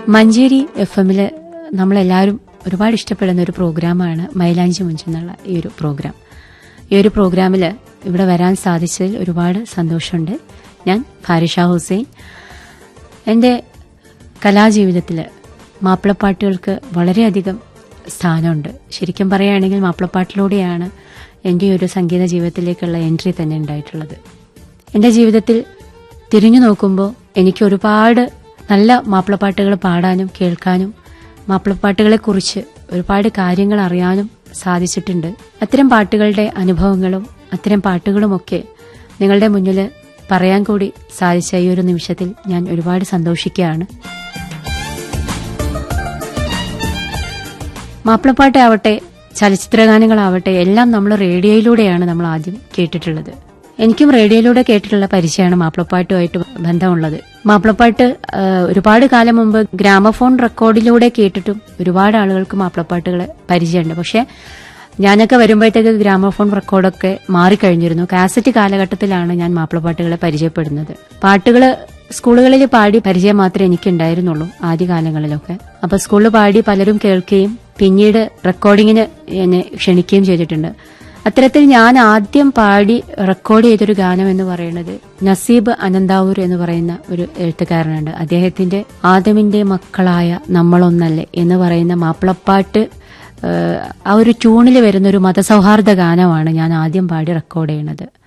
Manjeri F എമ്മില് നമ്മളെല്ലാവരും ഒരുപാട് ഇഷ്ടപ്പെടുന്ന ഒരു പ്രോഗ്രാമാണ് മൈലാഞ്ചി മുഞ്ചെന്നുള്ള ഈ ഒരു പ്രോഗ്രാം ഈ ഒരു പ്രോഗ്രാമിൽ ഇവിടെ വരാൻ സാധിച്ചതിൽ ഒരുപാട് സന്തോഷമുണ്ട് ഞാൻ ഫാരിഷ ഹുസൈൻ എൻ്റെ കലാജീവിതത്തിൽ മാപ്പിളപ്പാട്ടുകൾക്ക് വളരെയധികം സ്ഥാനമുണ്ട് ശരിക്കും പറയുകയാണെങ്കിൽ മാപ്പിളപ്പാട്ടിലൂടെയാണ് എൻ്റെ ഒരു സംഗീത ജീവിതത്തിലേക്കുള്ള എൻട്രി തന്നെ ഉണ്ടായിട്ടുള്ളത് എൻ്റെ ജീവിതത്തിൽ തിരിഞ്ഞു നോക്കുമ്പോൾ എനിക്ക് ഒരുപാട് നല്ല മാപ്പിളപ്പാട്ടുകൾ പാടാനും കേൾക്കാനും മാപ്പിളപ്പാട്ടുകളെക്കുറിച്ച് ഒരുപാട് കാര്യങ്ങൾ അറിയാനും സാധിച്ചിട്ടുണ്ട് അത്തരം പാട്ടുകളുടെ അനുഭവങ്ങളും അത്തരം പാട്ടുകളുമൊക്കെ നിങ്ങളുടെ മുന്നിൽ പറയാൻ കൂടി സാധിച്ച ഈ ഒരു നിമിഷത്തിൽ ഞാൻ ഒരുപാട് സന്തോഷിക്കുകയാണ് മാപ്പിളപ്പാട്ടാവട്ടെ ചലച്ചിത്രഗാനങ്ങളാവട്ടെ എല്ലാം നമ്മൾ റേഡിയോയിലൂടെയാണ് നമ്മൾ ആദ്യം കേട്ടിട്ടുള്ളത് എനിക്കും റേഡിയോയിലൂടെ കേട്ടിട്ടുള്ള പരിചയമാണ് മാപ്പിളപ്പാട്ടുമായിട്ട് ബന്ധമുള്ളത് മാപ്പിളപ്പാട്ട് ആ, ഒരുപാട് കാലം മുമ്പ് ഗ്രാമഫോൺ റെക്കോർഡിലൂടെ കേട്ടിട്ടും ഒരുപാട് ആളുകൾക്ക് മാപ്പിളപ്പാട്ടുകൾ പരിചയമുണ്ട് പക്ഷെ ഞാനൊക്കെ വരുമ്പോഴത്തേക്ക് ഗ്രാമഫോൺ റെക്കോർഡൊക്കെ മാറിക്കഴിഞ്ഞിരുന്നു കാസറ്റ് കാലഘട്ടത്തിലാണ് ഞാൻ മാപ്പിളപ്പാട്ടുകളെ പരിചയപ്പെടുന്നത് പാട്ടുകൾ സ്കൂളുകളിൽ പാടി പരിചയം മാത്രമേ എനിക്ക് ഉണ്ടായിരുന്നുള്ളൂ ആദ്യകാലങ്ങളിലൊക്കെ അപ്പൊ സ്കൂളിൽ പാടി പലരും കേൾക്കുകയും പിന്നീട് റെക്കോർഡിങ്ങിന് എന്നെ ക്ഷണിക്കുകയും ചെയ്തിട്ടുണ്ട് അത്തരത്തിൽ ഞാൻ ആദ്യം പാടി റെക്കോർഡ് ചെയ്തൊരു ഗാനം എന്ന് പറയുന്നത് നസീബ് അനന്താവൂർ എന്ന് പറയുന്ന ഒരു എഴുത്തുകാരനുണ്ട് അദ്ദേഹത്തിന്റെ ആദമിന്റെ മക്കളായ നമ്മളൊന്നല്ലേ എന്ന് പറയുന്ന മാപ്പിളപ്പാട്ട് ഏഹ്, ആ ഒരു ട്യൂണിൽ വരുന്ന ഒരു മതസൗഹാർദ്ദ ഗാനമാണ് ഞാൻ ആദ്യം പാടി റെക്കോർഡ് ചെയ്യുന്നത്